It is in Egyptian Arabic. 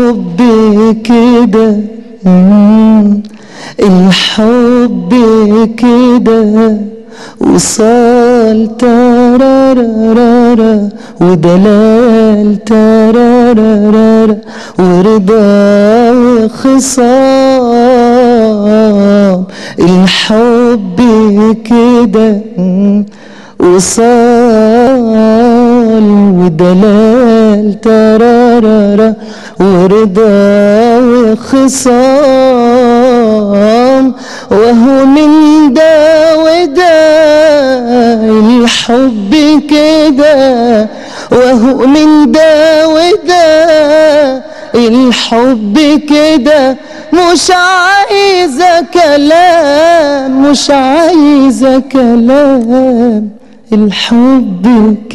الحب كده مم. الحب كده وصال ترارارارا ودلال ترارارارا ورضا وخصام الحب كده مم. وصال ودلال ترارارا ورضا وخصام وهو من ده وده الحب كده وهو من ده وده الحب كده مش عايزة كلام مش عايزة كلام الحب